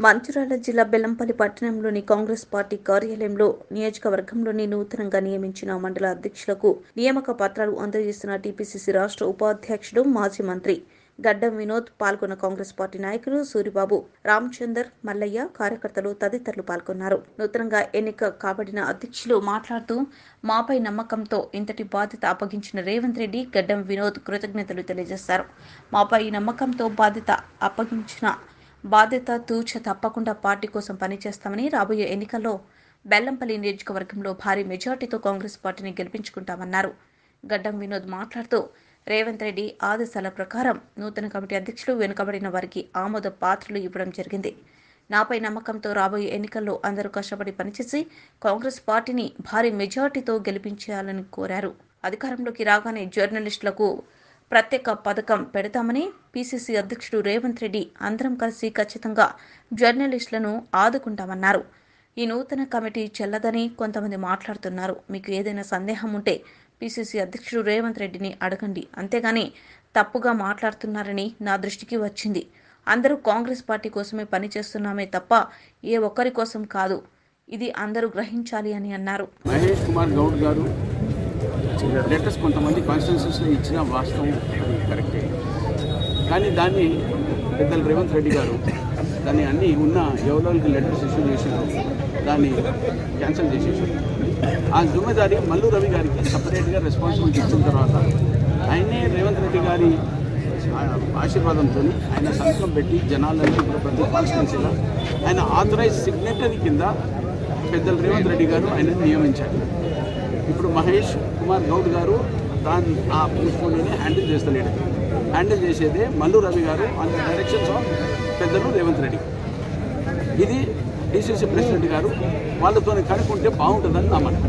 మంచిర్యాల జిల్లా బెల్లంపల్లి పట్టణంలోని కాంగ్రెస్ పార్టీ కార్యాలయంలో నియోజకవర్గంలోని నూతనంగా నియమించిన మండల అధ్యక్షులకు నియామక పత్రాలు అందజేస్తున్న టీపీసీసీ రాష్ట్ర ఉపాధ్యక్షుడు మాజీ మంత్రి గడ్డం వినోద్ పాల్గొన్న కాంగ్రెస్ పార్టీ నాయకులు సూరిబాబు రామచందర్ మల్లయ్య కార్యకర్తలు తదితరులు పాల్గొన్నారు నూతనంగా ఎన్నిక కాబడిన అధ్యక్షులు మాట్లాడుతూ మాపై నమ్మకంతో ఇంతటి బాధ్యత అప్పగించిన రేవంత్ రెడ్డి గడ్డం వినోద్ కృతజ్ఞతలు తెలియజేశారు మాపై నమ్మకంతో బాధ్యత అప్పగించిన బాధ్యత తూచ తప్పకుండా పార్టీ కోసం పనిచేస్తామని రాబోయే ఎన్నికల్లో బెల్లంపల్లి నియోజకవర్గంలో భారీ మెజార్టీతో కాంగ్రెస్ పార్టీని గెలిపించుకుంటామన్నారు గడ్డం వినోద్ మాట్లాడుతూ రేవంత్ రెడ్డి ఆదేశాల ప్రకారం నూతన కమిటీ అధ్యక్షులు వెనుకబడిన వారికి ఆమోద పాత్రలు ఇవ్వడం జరిగింది నాపై నమ్మకంతో రాబోయే ఎన్నికల్లో అందరూ కష్టపడి పనిచేసి కాంగ్రెస్ పార్టీని భారీ మెజార్టీతో గెలిపించాలని కోరారు అధికారంలోకి రాగానే జర్నలిస్టులకు ప్రత్యేక పథకం పెడతామని పీసీసీ అధ్యక్షుడు రేవంత్ రెడ్డి అందరం కలిసి ఖచ్చితంగా జర్నలిస్టులను ఆదుకుంటామన్నారు ఈ నూతన కమిటీ చెల్లదని కొంతమంది మాట్లాడుతున్నారు మీకు ఏదైనా సందేహం ఉంటే పీసీసీ అధ్యక్షుడు రేవంత్ రెడ్డిని అడగండి అంతేగాని తప్పుగా మాట్లాడుతున్నారని నా దృష్టికి వచ్చింది అందరూ కాంగ్రెస్ పార్టీ కోసమే పనిచేస్తున్నామే తప్ప ఏ ఒక్కరి కోసం కాదు ఇది అందరూ గ్రహించాలి అని అన్నారు మహేష్ కుమార్ గౌడ్ గారు లెటర్స్ కొంతమంది కాన్స్టిట్యూన్సీస్లో ఇచ్చిన వాస్తవం అది కరెక్టే కానీ దాన్ని పెద్దలు రేవంత్ రెడ్డి గారు దాన్ని అన్ని ఉన్న ఎవరికి లెటర్స్ ఇష్యూ చేశారు దాన్ని క్యాన్సిల్ చేసేసారు ఆ జిమ్మేదారి మల్లు రవి గారికి సపరేట్గా రెస్పాన్సిబిలిటీ ఇచ్చిన తర్వాత ఆయనే రేవంత్ రెడ్డి గారి ఆ- ఆశీర్వాదంతో ఆయన సంతకం పెట్టి జనాలన్నీ ఇప్పుడు ప్రతి కాన్స్టిట్యున్సీలో ఆయన ఆథరైజ్ సిగ్నేటరీ కింద పెద్దలు రేవంత్ రెడ్డి గారు ఆయన నియమించారు ఇప్పుడు మహేష్ కుమార్ గౌడ్ గారు దాని ఆ పోర్ట్ఫోలియోని హ్యాండిల్ చేస్తలేడు హ్యాండిల్ చేసేదే మల్లు రవి గారు అండ్ డైరెక్షన్స్ ఆఫ్ పెద్దలు రేవంత్ రెడ్డి ఇది డిసిసి ప్రెసిడెంట్ గారు వాళ్ళతో కనుక్కుంటే బాగుంటుందని నా మాట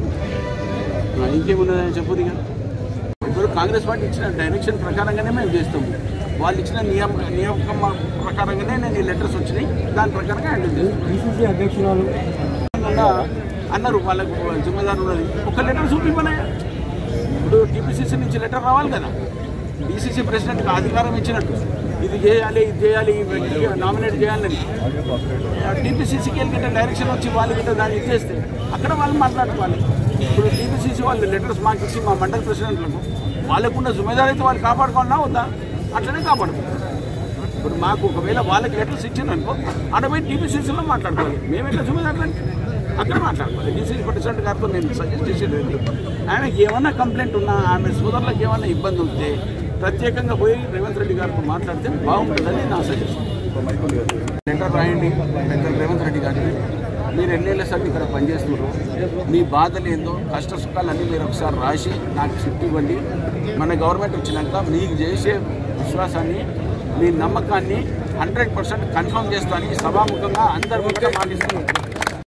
ఆ, ఇంకేమున్నదని చెప్పు ఇక ఇప్పుడు కాంగ్రెస్ పార్టీ ఇచ్చిన డైరెక్షన్ ప్రకారంగానే మేము చేస్తాము వాళ్ళు ఇచ్చిన నియమ నియామకం ప్రకారంగానే నేను ఈ లెటర్స్ వచ్చినాయి దాని ప్రకారంగా హ్యాండిల్ చేస్తాను పిసిసి అధ్యక్షురాలు కాకుండా అన్నారు వాళ్ళకు జిమ్మదారు ఉన్నది ఒక లెటర్ చూపిమనే ఇప్పుడు టీపీసీసీ నుంచి లెటర్ రావాలి కదా డీసీసీ ప్రెసిడెంట్కి అధికారం ఇచ్చినట్టు ఇది చేయాలి ఇది చేయాలి ఈ వ్యక్తికి నామినేట్ చేయాలని టీపీసీసీకి వెళ్ళి డైరెక్షన్ వచ్చి వాళ్ళు గిట్ట దాన్ని ఇచ్చేస్తే అక్కడ వాళ్ళు మాట్లాడుకోవాలి ఇప్పుడు టీపీసీసీ వాళ్ళు లెటర్స్ మాకు ఇచ్చి మా మండల ప్రెసిడెంట్లకు వాళ్ళకున్న జుమేదారు అయితే వాళ్ళు కాపాడుకోవాలన్నా వద్దా అట్లనే కాపాడుకోవాలి ఇప్పుడు మాకు ఒకవేళ వాళ్ళకి లెటర్స్ ఇచ్చిందనుకో అడపోయి టీపీసీసీలో మాట్లాడుకోవాలి మేము ఎట్లా చూడదంటే అక్కడ మాట్లాడుకోవాలి డీసీసీ ప్రెసిడెంట్ గారితో నేను సజెస్ట్ చేసేది ఏంటి, ఆమెకి ఏమన్నా కంప్లైంట్ ఉన్నా ఆమె సోదరులకు ఏమన్నా ఇబ్బంది ఉంటే ప్రత్యేకంగా పోయి రేవంత్ రెడ్డి గారితో మాట్లాడితే బాగుంటుందని నా సజెషన్ లెటర్ రాయండి పెద్ద రేవంత్ రెడ్డి గారికి మీరు ఎన్నేళ్ళ సార్ ఇక్కడ పనిచేస్తున్నారు మీ బాధలు ఏందో కష్ట సుఖాలన్నీ మీరు ఒకసారి రాసి నాకు షిఫ్ట్ ఇవ్వండి మన గవర్నమెంట్ వచ్చినాక మీకు చేసే విశ్వాసాన్ని మీ నమ్మకాన్ని హండ్రెడ్ పర్సెంట్ కన్ఫర్మ్ చేస్తానని సభాముఖంగా అందరి ముందే మాటిస్తున్నాను